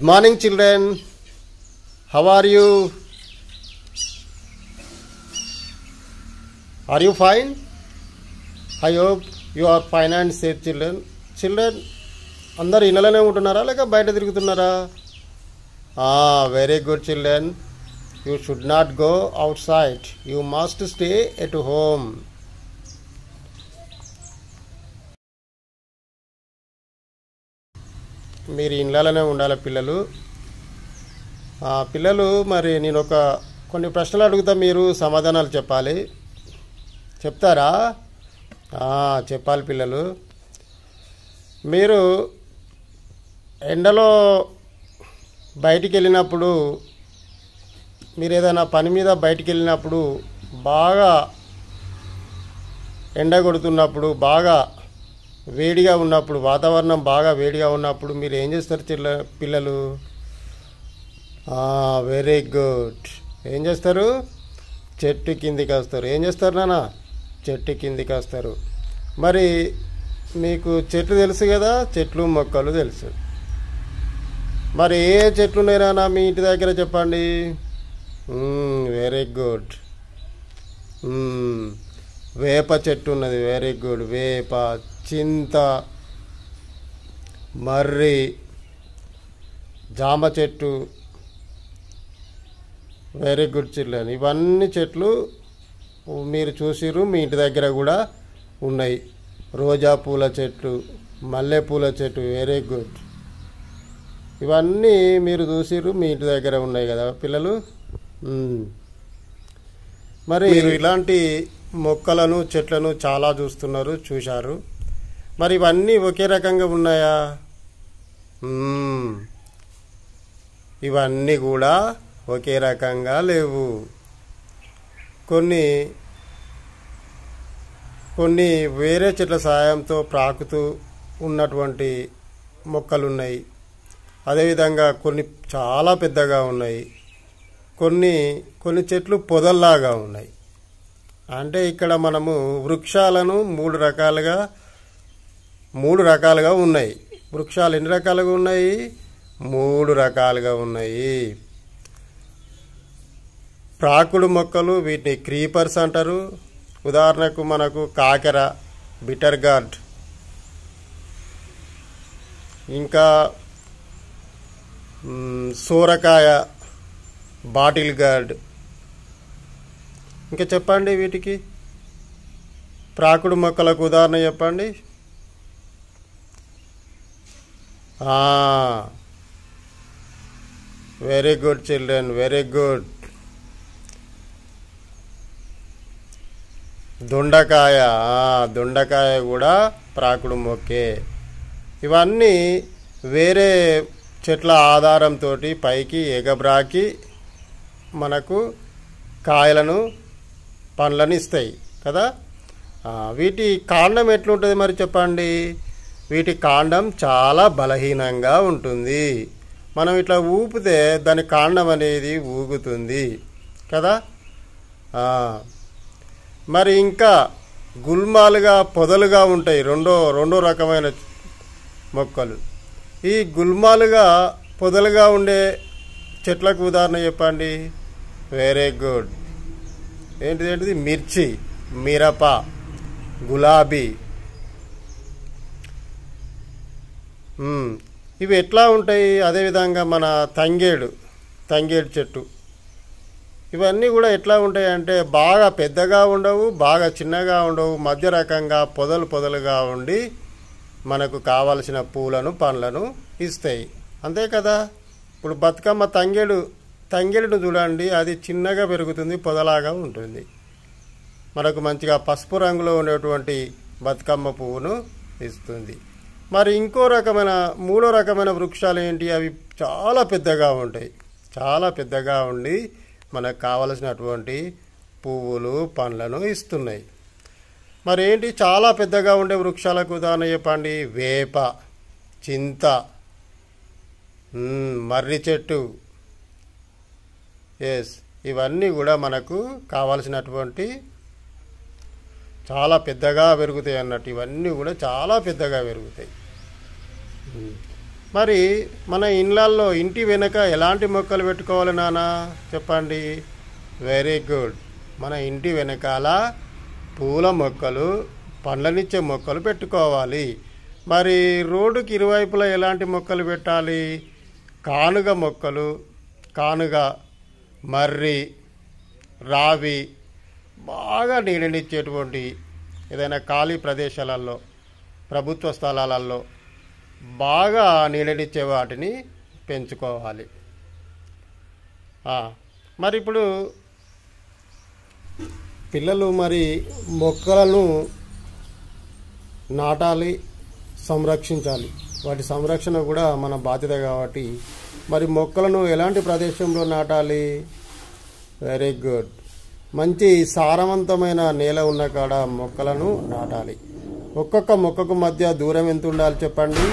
Good morning, children. How are you? Are you fine? I hope you are fine and safe, children. Children, అందరు ఇళ్ళలోనే ఉంటున్నారా లేక బయట తిరుగుతున్నారా very good children you should not go outside you must stay at home మీరు ఇళ్ళలోనే ఉండాలి పిల్లలు ఆ, పిల్లలు మరి నేను ఒక కొన్ని ప్రశ్నలు అడుగుతా మీరు సమాధానాలు చెప్పాలి చెప్తారా ఆ, చెప్పాలి పిల్లలు మీరు ఎండలో బయటికి వెళ్ళినప్పుడు మీరు ఏదైనా పని మీద బయటికి వెళ్ళినప్పుడు బాగా ఎండ కొడుతున్నప్పుడు బాగా వేడిగా ఉన్నప్పుడు వాతావరణం బాగా వేడిగా ఉన్నప్పుడు మీరు ఏం చేస్తారు చిల్ల పిల్లలు వెరీ గుడ్ ఏం చేస్తారు చెట్టు కిందికి వస్తారు ఏం చేస్తారు నాన్న చెట్టు కిందికి వస్తారు మరి మీకు చెట్లు తెలుసు కదా చెట్లు మొక్కలు తెలుసు మరి ఏ చెట్లు ఉన్నాయి నాన్న మీ ఇంటి దగ్గర చెప్పండి వెరీ గుడ్ వేప చెట్టు ఉన్నది వెరీ గుడ్ వేప చింత మర్రి జామ చెట్టు వెరీ గుడ్ చిల్డ్రన్ ఇవన్నీ చెట్లు మీరు చూసిర్రు మీ ఇంటి దగ్గర కూడా ఉన్నాయి రోజా పూల చెట్లు మల్లె పూల చెట్టు వెరీ గుడ్ ఇవన్నీ మీరు చూసిర్రు మీ ఇంటి దగ్గర ఉన్నాయి కదా పిల్లలు మ్మ్. మరి మీరు ఇలాంటి మొక్కలను చెట్లను చాలా చూస్తున్నారు చూశారు మరి ఇవన్నీ ఒకే రకంగా ఉన్నాయా మ్మ్. ఇవన్నీ కూడా ఒకే రకంగా లేవు కొన్ని కొన్ని వేరే చెట్ల సహాయంతో ప్రాకుతూ ఉన్నటువంటి మొక్కలు ఉన్నాయి అదేవిధంగా కొన్ని చాలా పెద్దగా ఉన్నాయి కొన్ని కొన్ని చెట్లు పొదల్లాగా ఉన్నాయి అంటే ఇక్కడ మనము వృక్షాలను మూడు రకాలుగా మూడు రకాలుగా ఉన్నాయి వృక్షాలు ఎన్ని రకాలుగా ఉన్నాయి మూడు రకాలుగా ఉన్నాయి ప్రాకుడు మొక్కలు వీటిని క్రీపర్స్ అంటారు ఉదాహరణకు మనకు కాకెర బిటర్ గార్డ్ ఇంకా మ్, సోరకాయ బాటిల్ గార్డ్ ఇంకా చెప్పండి వీటికి ప్రాకుడు మొక్కలకు ఉదాహరణ చెప్పండి very good children very good దొండకాయ ఆ, దొండకాయ కూడా ప్రాకుడు మొక్కే ఇవన్నీ వేరే చెట్ల ఆధారంతో పైకి ఎగబ్రాకి మనకు కాయలను పండ్లను ఇస్తాయి కదా ఆ, వీటి కాండం ఎట్లుంటుంది మరి చెప్పండి వీటి కాండం చాలా బలహీనంగా ఉంటుంది మనం ఇట్లా ఊపితే దాని కాండం అనేది ఊగుతుంది కదా ఆ, మరి ఇంకా గుల్మాలుగా పొదలుగా ఉంటాయి రెండో రెండో రకమైన మొక్కలు ఈ గుల్మాలుగా పొదలుగా ఉండే చెట్లకు ఉదాహరణ చెప్పండి వెరీ గుడ్ ఏంటిది ఏంటిది మిర్చి మిరప గులాబీ మ్మ్. ఇవి ఎట్లా ఉంటాయి అదేవిధంగా మన తంగేడు తంగేడు చెట్టు ఇవన్నీ కూడా ఎట్లా ఉంటాయి అంటే బాగా పెద్దగా ఉండవు బాగా చిన్నగా ఉండవు మధ్య రకంగా పొదలు పొదలుగా ఉండి మనకు కావలసిన పూలను పండ్లను ఇస్తాయి అంతే కదా ఇప్పుడు బతుకమ్మ తంగేడు తంగేడును చూడండి అది చిన్నగా పెరుగుతుంది పొదలాగా ఉంటుంది మనకు మంచిగా పసుపు రంగులో ఉండేటువంటి బతుకమ్మ పువ్వును ఇస్తుంది మరి ఇంకో రకమైన మూడో రకమైన వృక్షాలు ఏంటి అవి చాలా పెద్దగా ఉంటాయి చాలా పెద్దగా ఉండి మనకు కావలసినటువంటి పువ్వులు పండ్లను ఇస్తున్నాయి మరి ఏంటి చాలా పెద్దగా ఉండే వృక్షాలకు ఉదాహరణ చెప్పండి వేప చింత మ్మ్, మర్రి చెట్టు ఎస్ ఇవన్నీ కూడా మనకు కావలసినటువంటి చాలా పెద్దగా పెరుగుతాయి అన్నట్టు ఇవన్నీ కూడా చాలా పెద్దగా పెరుగుతాయి ఉమ్. మరి మన ఇండ్లల్లో ఇంటి వెనుక ఎలాంటి మొక్కలు పెట్టుకోవాలి నాన్న చెప్పండి వెరీ గుడ్ మన ఇంటి వెనకాల పూల మొక్కలు పండ్లనిచ్చే మొక్కలు పెట్టుకోవాలి మరి రోడ్డుకి ఇరువైపులా ఎలాంటి మొక్కలు పెట్టాలి కానుగ మొక్కలు కానుగ మర్రి రావి బాగా నీడనిచ్చేటువంటి ఏదైనా ఖాళీ ప్రదేశాలలో ప్రభుత్వ స్థలాలలో బాగా నీడనిచ్చే వాటిని పెంచుకోవాలి ఆ, మరి ఇప్పుడు పిల్లలు మరి మొక్కలను నాటాలి సంరక్షించాలి వాటి సంరక్షణ కూడా మన బాధ్యత కాబట్టి మరి మొక్కలను ఎలాంటి ప్రదేశంలో నాటాలి వెరీ గుడ్ మంచి సారవంతమైన నేల ఉన్న కాడ మొక్కలను నాటాలి ఒక్కొక్క మొక్కకు మధ్య దూరం ఎంత ఉండాలి చెప్పండి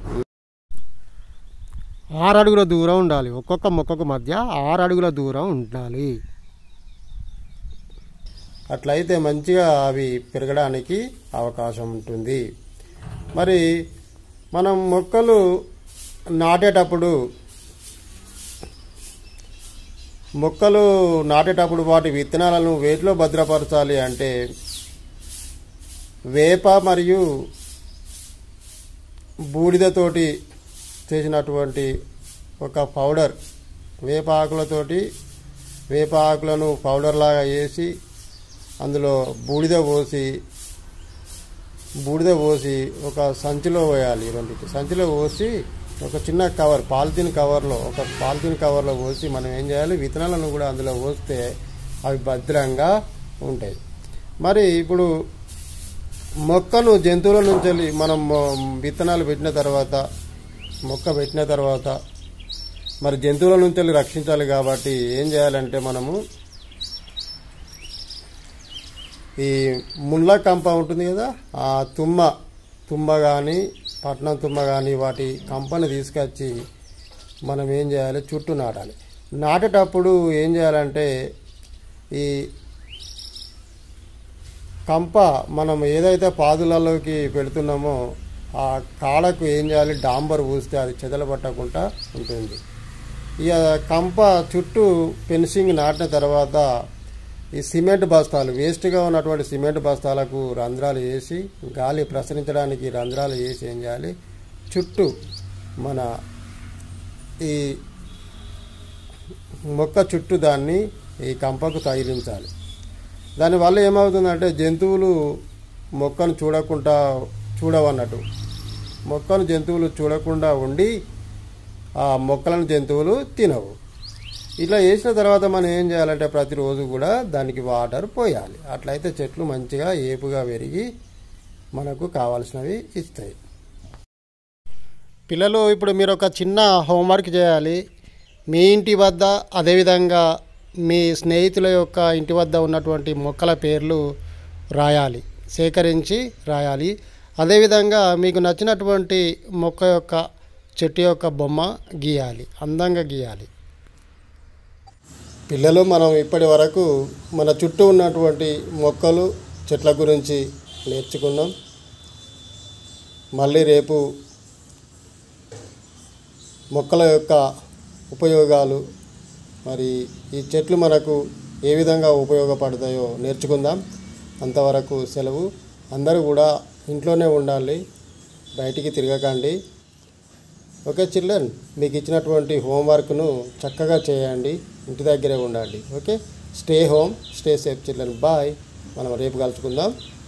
ఆరు అడుగుల దూరం ఉండాలి ఒక్కొక్క మొక్కకు మధ్య ఆరు అడుగుల దూరం ఉండాలి అట్లయితే మంచిగా అవి పెరగడానికి అవకాశం ఉంటుంది మరి మనం మొక్కలు నాటేటప్పుడు మొక్కలు నాటేటప్పుడు వాటి విత్తనాలను వేటిలో భద్రపరచాలి అంటే వేప మరియు బూడిదతోటి చేసినటువంటి ఒక పౌడర్ వేప ఆకులతోటి వేప ఆకులను పౌడర్ లాగా వేసి అందులో బూడిద పోసి బూడిద పోసి ఒక సంచిలో పోయాలి రెండింటి సంచిలో పోసి ఒక చిన్న కవర్ పాలిథిన్ కవర్లో ఒక పాలిథిన్ కవర్లో పోసి మనం ఏం చేయాలి విత్తనాలను కూడా అందులో పోస్తే అవి భద్రంగా ఉంటాయి మరి ఇప్పుడు మొక్కను జంతువుల నుంచి వెళ్ళి మనం మొ- విత్తనాలు పెట్టిన తర్వాత మొక్క పెట్టిన తర్వాత మరి జంతువుల నుంచి వెళ్ళి రక్షించాలి కాబట్టి ఏం చేయాలంటే మనము ఈ ముళ్ళ కంప ఉంటుంది కదా ఆ తుమ్మ తుమ్మ కానీ పట్నం తుమ్మ కానీ వాటి కంపని తీసుకొచ్చి మనం ఏం చేయాలి చుట్టూ నాటాలి నాటేటప్పుడు ఏం చేయాలంటే ఈ కంప మనం ఏదైతే పాదులలోకి పెడుతున్నామో ఆ కాడకు ఏం చేయాలి డాంబర్ పూస్తే అది చెదల పట్టకుండా ఉంటుంది ఇక కంప చుట్టూ ఫెన్సింగ్ నాటిన తర్వాత ఈ సిమెంట్ బస్తాలు వేస్ట్గా ఉన్నటువంటి సిమెంట్ బస్తాలకు రంధ్రాలు వేసి గాలి ప్రసరించడానికి రంధ్రాలు వేసి ఏం చేయాలి చుట్టూ మన ఈ మొక్క చుట్టూ దాన్ని ఈ కంపకు తగిలించాలి దానివల్ల ఏమవుతుందంటే జంతువులు మొక్కను చూడకుండా చూడవన్నట్టు మొక్కను జంతువులు చూడకుండా ఉండి ఆ మొక్కలను జంతువులు తినవు ఇట్లా చేసిన తర్వాత మనం ఏం చేయాలంటే ప్రతిరోజు కూడా దానికి వాటర్ పోయాలి అట్లయితే చెట్లు మంచిగా ఏపుగా పెరిగి మనకు కావాల్సినవి ఇస్తాయి పిల్లలు ఇప్పుడు మీరు ఒక చిన్న హోంవర్క్ చేయాలి మీ ఇంటి వద్ద అదేవిధంగా మీ స్నేహితుల యొక్క ఇంటి వద్ద ఉన్నటువంటి మొక్కల పేర్లు రాయాలి సేకరించి రాయాలి అదేవిధంగా మీకు నచ్చినటువంటి మొక్క యొక్క చెట్టు యొక్క బొమ్మ గీయాలి అందంగా గీయాలి పిల్లలు మనం ఇప్పటి వరకు మన చుట్టూ ఉన్నటువంటి మొక్కలు చెట్ల గురించి నేర్చుకున్నాం మళ్ళీ రేపు మొక్కల యొక్క ఉపయోగాలు మరి ఈ చెట్లు మనకు ఏ విధంగా ఉపయోగపడతాయో నేర్చుకుందాం అంతవరకు సెలవు అందరూ కూడా ఇంట్లోనే ఉండాలి బయటికి తిరగకండి ఓకే చిల్డ్రన్ మీకు ఇచ్చినటువంటి హోంవర్క్ను చక్కగా చేయండి ఇంటి దగ్గరే ఉండండి okay stay home stay safe children bye మనం రేపు కలుసుకుందాం